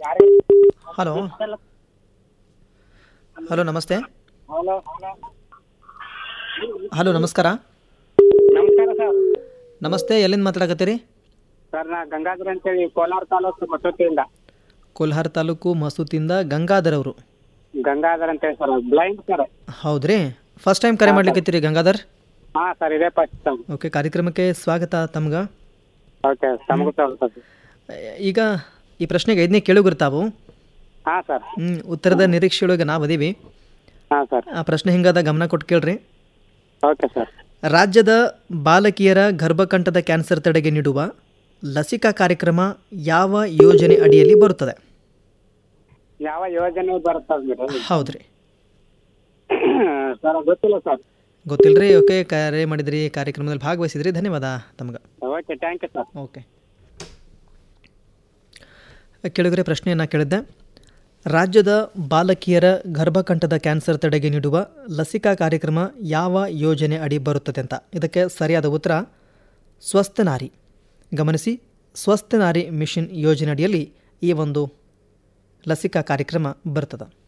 hello hello ನಮಸ್ತೆ hello hello ನಮಸ್ಕಾರ ನಮಸ್ಕಾರ ಸರ್ ನಮಸ್ತೆ ಎಲ್ಲಿಂದ ಮಾತಾಡಕತ್ತೀರಿ ಸರ್ ನಾ ಗಂಗಾಧರ್ ಅಂತೇಳಿ ಕೋಲಾರ ತಾಲೂಕು ಮಸೂತಿಯಿಂದ ಕೋಲ್ಹಾರ ತಾಲೂಕು ಮಸೂತಿಯಿಂದ ಗಂಗಾಧರ್ ಅವರು ಗಂಗಾಧರ್ ಅಂತೇಳಿ ಸರ್ ಬ್ಲೈಂಡ್ ಸರ್ ಹೌದ್ರಿ ಫಸ್ಟ್ ಟೈಮ್ ಕರೆ ಮಾಡ್ಲಿಕ್ಕತ್ತೀರಿ ಗಂಗಾಧರ್ ಹಾಂ ಸರ್ ಇದೇ ಫಸ್ಟ್ ಟೈಮ್ ಓಕೆ ಕಾರ್ಯಕ್ರಮಕ್ಕೆ ಸ್ವಾಗತ ತಮ್ಗೆ ಓಕೆ ತಮಗೂ ಸರ್ ಈಗ ಈ ಪ್ರಶ್ನೆಗೆ ಐದನೇ ಕೇಳುಗಿರ್ತಾವು ಹಾಂ ಸರ್ ಹ್ಮ್, ಉತ್ತರದ ನಿರೀಕ್ಷೆಯೊಳಗೆ ನಾವು ಅದೀವಿ ಹಾಂ ಸರ್ ಆ ಪ್ರಶ್ನೆ ಹಿಂಗಾದ ಗಮನ ಕೊಟ್ಟು ಕೇಳ್ರಿ ಓಕೆ ಸರ್ ರಾಜ್ಯದ ಬಾಲಕಿಯರ ಗರ್ಭಕಂಠದ ಕ್ಯಾನ್ಸರ್ ತಡೆಗೆ ನೀಡುವ ಲಸಿಕಾ ಕಾರ್ಯಕ್ರಮ ಯಾವ ಯೋಜನೆ ಅಡಿಯಲ್ಲಿ ಬರುತ್ತದೆ ಯಾವ ಯೋಜನೆ ಬರ್ತದೆ ಹೌದ್ರಿ ಸರ್ ಗೊತ್ತಿಲ್ಲ ಸರ್ ಗೊತ್ತಿಲ್ರಿ ಓಕೆ ಕರೆ ಮಾಡಿದ್ರಿ ಕಾರ್ಯಕ್ರಮದಲ್ಲಿ ಭಾಗವಹಿಸಿದ್ರಿ ಧನ್ಯವಾದ ತಮ್ಗೆ okay thank you sir okay ಕೆಳಗರೆ ಪ್ರಶ್ನೆಯನ್ನು ಕೇಳಿದ್ದೆ ರಾಜ್ಯದ ಬಾಲಕಿಯರ ಗರ್ಭಕಂಠದ ಕ್ಯಾನ್ಸರ್ ತಡೆಗೆ ನೀಡುವ ಲಸಿಕಾ ಕಾರ್ಯಕ್ರಮ ಯಾವ ಯೋಜನೆ ಅಡಿ ಬರುತ್ತದೆ ಅಂತ ಇದಕ್ಕೆ ಸರಿಯಾದ ಉತ್ತರ ಸ್ವಸ್ಥ ನಾರಿ ಗಮನಿಸಿ ಸ್ವಸ್ಥ ನಾರಿ ಮಿಷನ್ ಯೋಜನೆ ಅಡಿಯಲ್ಲಿ ಈ ಒಂದು ಲಸಿಕಾ ಕಾರ್ಯಕ್ರಮ ಬರ್ತದೆ